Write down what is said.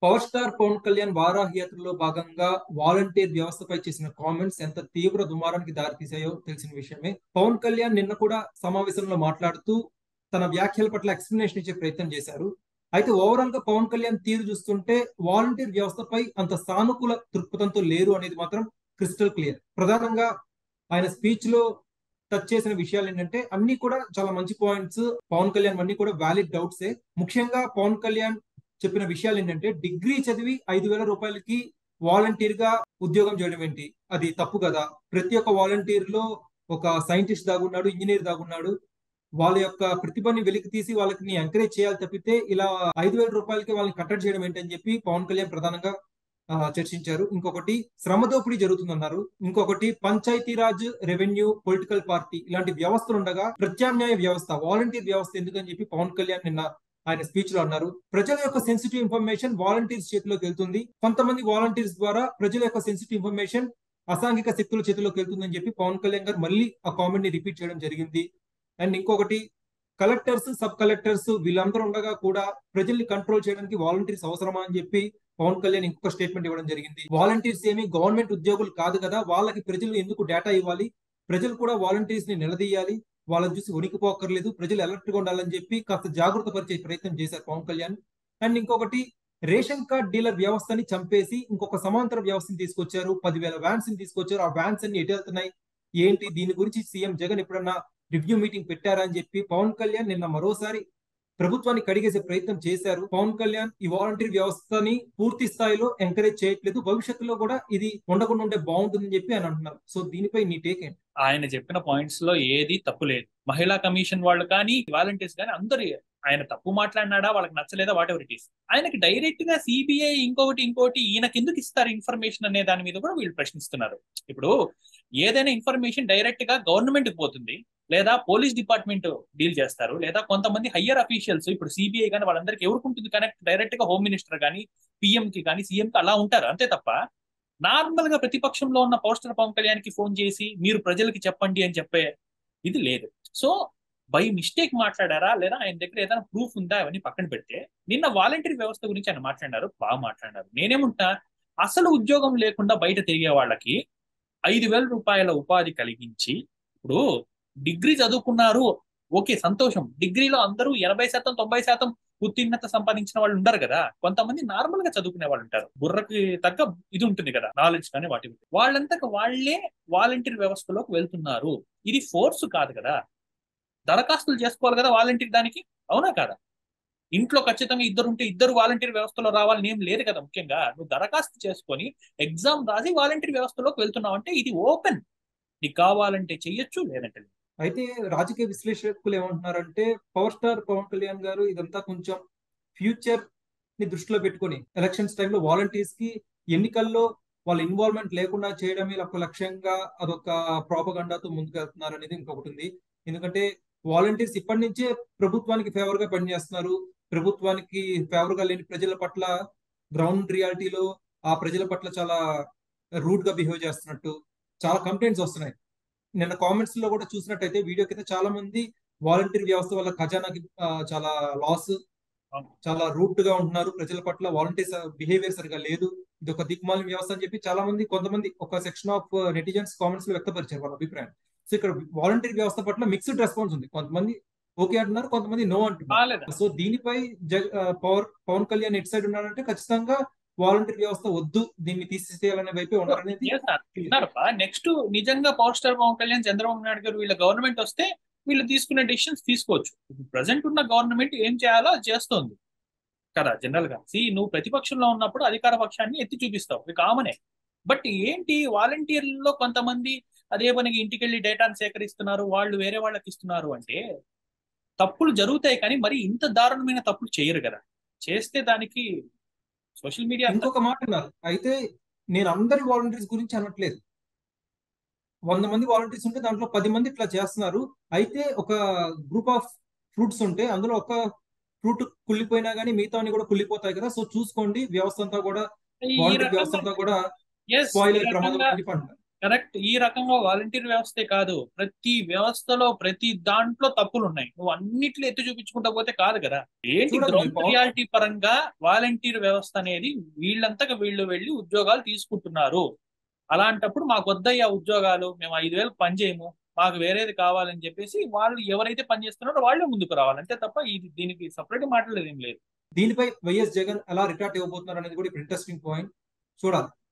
power star Pawan Kalyan Varahi యాత్రలో భాగంగా volunteer వ్యవస్థపై చేసిన కామెంట్స్ ఎంత తీవ్ర దుమారానికి దారితీసాయో తెలిసిన విషయమే పవన్ కళ్యాణ్ నిన్న కూడా సమావేశంలో మాట్లాడుతూ తన వ్యాఖ్యల పట్ల ఎక్స్ప్లెనేషన్ ఇచ్చే ప్రయత్నం చేశారు అయితే ఓవరాల్ గా పవన్ కళ్యాణ్ తీరు చూస్తుంటే వాలంటీర్ వ్యవస్థపై అంత సానుకూల దృక్పథంతో లేరు అనేది మాత్రం క్రిస్టల్ క్లియర్ ప్రధానంగా ఆయన స్పీచ్ లో టచ్ చేసిన విషయాలు ఏంటంటే అన్ని కూడా చాలా మంచి పాయింట్స్ పవన్ కళ్యాణ్ అన్ని కూడా వ్యాలిడ్ డౌట్సే ముఖ్యంగా పవన్ కళ్యాణ్ చెప్పిన విషయాలు ఏంటంటే డిగ్రీ చదివి ఐదు వేల రూపాయలకి వాలంటీర్ గా ఉద్యోగం చేయడం ఏంటి అది తప్పు కదా ప్రతి ఒక్క వాలంటీర్ లో ఒక సైంటిస్ట్ దాగున్నాడు ఇంజనీర్ దాగున్నాడు వాళ్ళ యొక్క ప్రతిభని వెలికి తీసి వాళ్ళకి ఎంకరేజ్ చేయాలి తప్పితే ఇలా ఐదు వేల రూపాయలకి వాళ్ళని కట్టడి చేయడం ఏంటని చెప్పి పవన్ కళ్యాణ్ ప్రధానంగా చర్చించారు ఇంకొకటి శ్రమ దోపిడీ జరుగుతుందన్నారు ఇంకొకటి పంచాయతీరాజ్ రెవెన్యూ పొలిటికల్ పార్టీ ఇలాంటి వ్యవస్థలు ఉండగా ప్రత్యామ్నాయ వ్యవస్థ వాలంటీర్ వ్యవస్థ ఎందుకని చెప్పి పవన్ కళ్యాణ్ నిన్న ఆయన స్పీచ్ లో అన్నారు ప్రజల యొక్క సెన్సిటివ్ ఇన్ఫర్మేషన్ వాలంటీర్స్ చేతిలోకి వెళ్తుంది కొంతమంది వాలంటీర్స్ ద్వారా ప్రజల యొక్క సెన్సిటివ్ ఇన్ఫర్మేషన్ అసాంఘిక శక్తుల చేతిలోకి వెళ్తుందని చెప్పి పవన్ కళ్యాణ్ గారు మళ్ళీ ఆ కామెంట్ ని రిపీట్ చేయడం జరిగింది అండ్ ఇంకొకటి కలెక్టర్స్ సబ్ కలెక్టర్స్ వీళ్ళందరూ ఉండగా కూడా ప్రజల్ని కంట్రోల్ చేయడానికి వాలంటీర్స్ అవసరమా అని చెప్పి పవన్ కళ్యాణ్ ఇంకొక స్టేట్మెంట్ ఇవ్వడం జరిగింది వాలంటీర్స్ ఏమి గవర్నమెంట్ ఉద్యోగులు కాదు కదా వాళ్ళకి ప్రజలు ఎందుకు డేటా ఇవ్వాలి ప్రజలు కూడా వాలంటీర్స్ ని నిలదీయాలి వాళ్ళని చూసి వణికిపోకర్లేదు ప్రజలు అలర్ట్ గా ఉండాలని చెప్పి కాస్త జాగ్రత్త పరిచే ప్రయత్నం చేశారు పవన్ కళ్యాణ్ అండ్ ఇంకొకటి రేషన్ కార్డ్ డీలర్ వ్యవస్థని చంపేసి ఇంకొక సమాంతర వ్యవస్థని తీసుకొచ్చారు పదివేల వ్యాన్స్ ని తీసుకొచ్చారు ఆ వ్యాన్స్ అన్ని ఎటు వెళ్తున్నాయి ఏంటి దీని గురించి సీఎం జగన్ ఎప్పుడన్నా రివ్యూ మీటింగ్ పెట్టారా అని చెప్పి పవన్ కళ్యాణ్ నిన్న మరోసారి ప్రభుత్వాన్ని కడిగేసే ప్రయత్నం చేశారు పవన్ కళ్యాణ్ ఈ వాలంటీర్ వ్యవస్థని పూర్తి స్థాయిలో ఎంకరేజ్ చేయట్లేదు భవిష్యత్తులో కూడా ఇది ఉండకుండా ఉంటే బాగుంటుందని చెప్పి ఆయన అంటున్నారు సో దీనిపై నీ టేక్ ఏంటి ఆయన చెప్పిన పాయింట్స్ లో ఏది తప్పు లేదు మహిళా కమిషన్ వాళ్ళు కానీ వాలంటీర్స్ కానీ అందరు ఆయన తప్పు మాట్లాడినాడా వాళ్ళకి నచ్చలేదా వాట్ ఎవర్ ఇట్ ఈస్ ఆయనకి డైరెక్ట్ గా సిబిఐ ఇంకొకటి ఇంకోటి ఈయనకి ఎందుకు ఇస్తారు ఇన్ఫర్మేషన్ అనే దాని మీద కూడా వీళ్ళు ప్రశ్నిస్తున్నారు ఇప్పుడు ఏదైనా ఇన్ఫర్మేషన్ డైరెక్ట్ గా గవర్నమెంట్ కి పోతుంది లేదా పోలీస్ డిపార్ట్మెంట్ డీల్ చేస్తారు లేదా కొంతమంది హయ్యర్ అఫీషియల్స్ ఇప్పుడు సిబిఐ కానీ వాళ్ళందరికీ ఎవరికి ఉంటుంది కనెక్ట్ డైరెక్ట్ గా హోమ్ మినిస్టర్ కానీ పిఎం కి కానీ సీఎం కి అలా ఉంటారు అంతే తప్ప నార్మల్ గా ప్రతిపక్షంలో ఉన్న పోస్టర్ పవన్ కళ్యాణ్ కి ఫోన్ చేసి మీరు ప్రజలకి చెప్పండి అని చెప్పే ఇది లేదు సో బై మిస్టేక్ మాట్లాడారా లేదా ఆయన దగ్గర ఏదైనా ప్రూఫ్ ఉందా అవన్నీ పక్కన పెడితే నిన్న వాలంటీర్ వ్యవస్థ గురించి ఆయన మాట్లాడారు బాగా మాట్లాడారు నేనేముంటా అసలు ఉద్యోగం లేకుండా బయట తిరిగే వాళ్ళకి ఐదు వేల రూపాయల ఉపాధి కలిగించి ఇప్పుడు డిగ్రీ చదువుకున్నారు ఓకే సంతోషం డిగ్రీలో అందరూ ఎనభై శాతం తొంభై శాతం ఉత్తీర్ణత సంపాదించిన వాళ్ళు ఉంటారు కదా కొంతమంది నార్మల్ గా చదువుకునే వాళ్ళు ఉంటారు బుర్రకి తగ్గ ఇది ఉంటుంది కదా నాలెడ్జ్ కానీ వాటి వాళ్ళంతా వాళ్లే వాలంటీర్ వ్యవస్థలోకి వెళ్తున్నారు ఇది ఫోర్స్ కాదు కదా దరఖాస్తులు చేసుకోవాలి కదా వాలంటీర్ దానికి అవునా కాదా ఇంట్లో ఖచ్చితంగా ఇద్దరు ఉంటే ఇద్దరు వాలంటీర్ వ్యవస్థలో రావాలని ఏం లేదు కదా ముఖ్యంగా నువ్వు దరఖాస్తు చేసుకొని ఎగ్జామ్ రాసి వాలంటీర్ వ్యవస్థలోకి వెళ్తున్నావు అంటే ఇది ఓపెన్ నీకు కావాలంటే చెయ్యొచ్చు లేదంటే అయితే రాజకీయ విశ్లేషకులు ఏమంటున్నారంటే పవర్ స్టార్ పవన్ కళ్యాణ్ గారు ఇదంతా కొంచెం ఫ్యూచర్ ని దృష్టిలో పెట్టుకుని ఎలక్షన్స్ టైంలో వాలంటీర్స్ కి ఎన్నికల్లో వాళ్ళ ఇన్వాల్వ్మెంట్ లేకుండా చేయడమే ఒక లక్ష్యంగా అదొక ప్రాపగండాతో ముందుకు వెళ్తున్నారు అనేది ఇంకొకటి ఉంది ఎందుకంటే వాలంటీర్స్ ఇప్పటి నుంచే ప్రభుత్వానికి ఫేవర్ గా పనిచేస్తున్నారు ప్రభుత్వానికి ఫేవర్ గా లేని ప్రజల పట్ల గ్రౌండ్ రియాలిటీలో ఆ ప్రజల పట్ల చాలా రూడ్ గా బిహేవ్ చేస్తున్నట్టు చాలా కంప్లైంట్స్ వస్తున్నాయి నిన్న కామెంట్స్ లో కూడా చూసినట్టయితే వీడియో కింద చాలా మంది వాలంటీర్ వ్యవస్థ వల్ల ఖజానాకి చాలా లాస్ చాలా రూట్ గా ఉంటున్నారు ప్రజల పట్ల వాలంటీర్స్ బిహేవియర్ సరిగా లేదు ఇది ఒక దిక్మాలిన వ్యవస్థ అని చెప్పి చాలా మంది కొంతమంది ఒక సెక్షన్ ఆఫ్ నెటిజన్స్ కామెంట్స్ లో వ్యక్తపరిచారు వాళ్ళ అభిప్రాయం సో ఇక్కడ వాలంటీర్ వ్యవస్థ పట్ల మిక్స్డ్ రెస్పాన్స్ ఉంది కొంతమంది ఓకే అంటున్నారు కొంతమంది నో అంటున్నారు సో దీనిపై power Pawan Kalyan at side ఉన్నారంటే ఖచ్చితంగా వాలంటీర్ వ్యవస్థ వద్దు దీన్ని తీసేయాలనే వైపే ఉన్నారనేది నెక్స్ట్ నిజంగా పవర్ స్టార్ పవన్ కళ్యాణ్ చంద్రబాబు నాయుడు గారు వీళ్ళ గవర్నమెంట్ వస్తే వీళ్ళు తీసుకునే డెసిషన్స్ తీసుకోవచ్చు ప్రజెంట్ ఉన్న గవర్నమెంట్ ఏం చేయాలో అది చేస్తోంది కదా జనరల్ గా సి నువ్వు ప్రతిపక్షంలో ఉన్నప్పుడు అధికార పక్షాన్ని ఎత్తి చూపిస్తావు ఇది కామనే బట్ ఏంటి వాలంటీర్లలో కొంతమంది అదే పనికి ఇంటికి వెళ్ళి డేటాను సేకరిస్తున్నారు వాళ్ళు వేరే వాళ్ళకి ఇస్తున్నారు అంటే తప్పులు జరుగుతాయి కానీ మరి ఇంత దారుణమైన తప్పులు చేయరు కదా చేస్తే దానికి సోషల్ మీడియా ఇంకొక మాట ఉన్నారు అయితే నేను అందరి వాలంటీర్స్ గురించి అనట్లేదు వంద మంది వాలంటీర్స్ ఉంటే దాంట్లో పది మంది ఇట్లా చేస్తున్నారు అయితే ఒక గ్రూప్ ఆఫ్ ఫ్రూట్స్ ఉంటే అందులో ఒక ఫ్రూట్ కుళ్ళిపోయినా కానీ మిగతా కూడా కుళ్ళిపోతాయి కదా సో చూసుకోండి వ్యవస్థ అంతా కూడా వాలంటీర్ వ్యవస్థ అంతా కూడా స్పాయిల్ ప్రమాదం కరెక్ట్ ఈ రకంగా వాలంటీర్ వ్యవస్థే కాదు ప్రతి వ్యవస్థలో ప్రతి దాంట్లో తప్పులు ఉన్నాయి నువ్వు అన్నిట్లో ఎత్తి చూపించుకుంటా పోతే కాదు కదా ఏంటి చూడండి, గ్రౌండ్ పవన్- రియాలిటీ పరంగా వాలంటీర్ వ్యవస్థ అనేది వీళ్ళంతగా వీళ్ళు వెళ్ళి ఉద్యోగాలు తీసుకుంటున్నారు అలాంటప్పుడు మాకు వద్దయ్యా ఉద్యోగాలు మేము ఐదు వేలకు పని చేయము మాకు వేరేది కావాలని చెప్పేసి వాళ్ళు ఎవరైతే పని చేస్తున్నారో వాళ్ళే ముందుకు రావాలి అంతే తప్ప ఇది దీనికి సపరేట్ మాట్లాడేది ఏం లేదు దీనిపై వైఎస్ జగన్ ఎలా రిటార్ట్ ఇవ్వబోతున్నారు అనేది కూడా ఇప్పుడు ఇంట్రెస్టింగ్ పాయింట్ చూడాలి